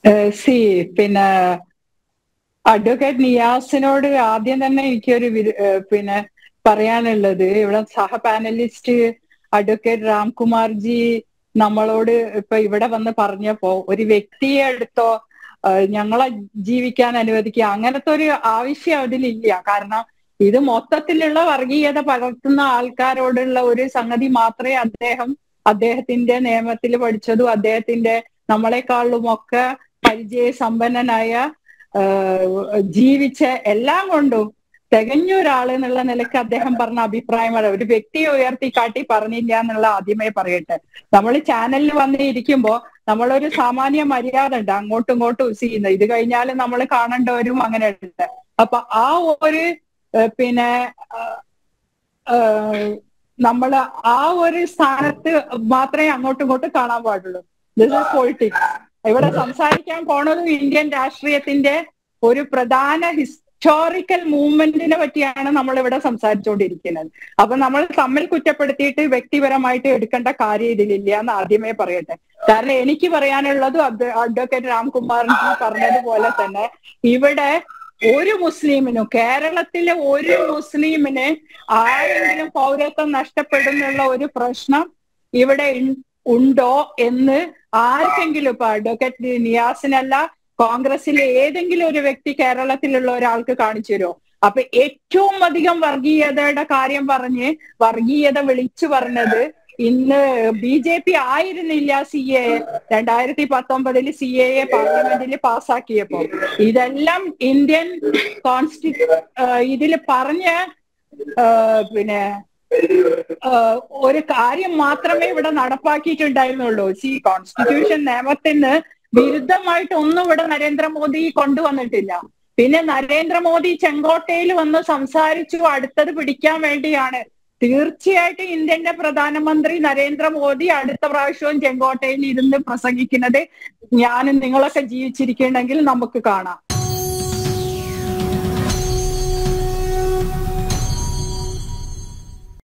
C പിന്നെ advocate നിയാസിനോട് ആദ്യം തന്നെ എനിക്കൊരു വിര- ഏഹ് പിന്നെ പറയാനുള്ളത് ഇവിടെ സഹ പാനലിസ്റ്റ് അഡ്വക്കേറ്റ് രാംകുമാർജി നമ്മളോട് ഇപ്പൊ ഇവിടെ വന്ന് പറഞ്ഞപ്പോ ഒരു വ്യക്തിയെ എടുത്തോ ഏഹ് ഞങ്ങളെ ജീവിക്കാൻ അനുവദിക്കുക അങ്ങനത്തെ ഒരു ആവശ്യം അതിലില്ല കാരണം ഇത് മൊത്തത്തിലുള്ള വർഗീയത പകർത്തുന്ന ആൾക്കാരോടുള്ള ഒരു സംഗതി മാത്രമേ അദ്ദേഹം അദ്ദേഹത്തിന്റെ നിയമത്തിൽ പഠിച്ചതും അദ്ദേഹത്തിന്റെ നമ്മളെക്കാളും ഒക്കെ പരിചയ സമ്പന്നനായ ആഹ് ജീവിച്ച എല്ലാം കൊണ്ടും തികഞ്ഞ ഒരാള് എന്നുള്ള നിലയ്ക്ക് അദ്ദേഹം പറഞ്ഞ അഭിപ്രായമാണ് ഒരു വ്യക്തിയെ ഉയർത്തി കാട്ടി പറഞ്ഞില്ല എന്നുള്ള ആദ്യമേ പറയട്ടെ നമ്മൾ ചാനലിൽ വന്ന് ഇരിക്കുമ്പോ നമ്മളൊരു സാമാന്യ മര്യാദ ഉണ്ട് അങ്ങോട്ടും ഇങ്ങോട്ടും ചെയ്യുന്നത് ഇത് കഴിഞ്ഞാൽ നമ്മൾ കാണേണ്ടവരും അങ്ങനെ ഉണ്ട് അപ്പൊ ആ ഒരു ഏഹ് പിന്നെ നമ്മൾ ആ ഒരു സ്ഥാനത്ത് മാത്രമേ അങ്ങോട്ടും ഇങ്ങോട്ടും കാണാൻ പാടുള്ളൂ ദിസ് ഇസ് പൊളിറ്റിക്സ് ഇവിടെ സംസാരിക്കാൻ പോണതും ഇന്ത്യൻ രാഷ്ട്രീയത്തിന്റെ ഒരു പ്രധാന ഹിസ്റ്റോറിക്കൽ മൂവ്മെന്റിനെ പറ്റിയാണ് നമ്മൾ ഇവിടെ സംസാരിച്ചുകൊണ്ടിരിക്കുന്നത് അപ്പൊ നമ്മൾ തമ്മിൽ കുറ്റപ്പെടുത്തിയിട്ട് വ്യക്തിപരമായിട്ട് എടുക്കേണ്ട കാര്യം ഇതിലില്ല എന്ന് ആദ്യമേ പറയട്ടെ കാരണം എനിക്ക് പറയാനുള്ളതും അഡ്വ- അഡ്വക്കേറ്റ് രാംകുമാറിന് പറഞ്ഞതുപോലെ തന്നെ ഇവിടെ ഒരു മുസ്ലിമിനും കേരളത്തിലെ ഒരു മുസ്ലിമിന് ആരെങ്കിലും പൗരത്വം നഷ്ടപ്പെടുന്നുള്ള ഒരു പ്രശ്നം ഇവിടെ ഉൺ- ഉണ്ടോ എന്ന് ആർക്കെങ്കിലും ഇപ്പൊ അഡ്വക്കേറ്റ് നിയാസിനല്ല കോൺഗ്രസിലെ ഏതെങ്കിലും ഒരു വ്യക്തി കേരളത്തിലുള്ള ഒരാൾക്ക് കാണിച്ചു തരുമോ അപ്പൊ ഏറ്റവും അധികം വർഗീയതയുടെ കാര്യം പറഞ്ഞ് വർഗീയത വിളിച്ചു പറഞ്ഞത് ഇന്ന് ബി ജെ പി ആയിരുന്നില്ല സി എ രണ്ടായിരത്തി പത്തൊമ്പതിൽ സി എ എ പാർലമെന്റിൽ പാസ്സാക്കിയപ്പോ ഇതെല്ലാം ഇന്ത്യൻ കോൺസ്റ്റിറ്റ്യൂ ഇതിൽ പറഞ്ഞ ആ, പിന്നെ ആ, ഒരു കാര്യം മാത്രമേ ഇവിടെ നടപ്പാക്കിയിട്ടുണ്ടായിരുന്നുള്ളൂ സി കോൺസ്റ്റിറ്റ്യൂഷൻ നിയമത്തിന് വിരുദ്ധമായിട്ട് ഒന്നും ഇവിടെ നരേന്ദ്രമോദി കൊണ്ടുവന്നിട്ടില്ല പിന്നെ നരേന്ദ്രമോദി ചെങ്കോട്ടയിൽ വന്ന് സംസാരിച്ചു അടുത്തത് പിടിക്കാൻ വേണ്ടിയാണ് തീർച്ചയായിട്ടും ഇന്ത്യന്റെ പ്രധാനമന്ത്രി നരേന്ദ്രമോദി അടുത്ത പ്രാവശ്യവും ചെങ്കോട്ടയിൽ ഇരുന്ന് പ്രസംഗിക്കുന്നത് ഞാനും നിങ്ങളൊക്കെ ജീവിച്ചിരിക്കണമെങ്കിൽ നമുക്ക് കാണാം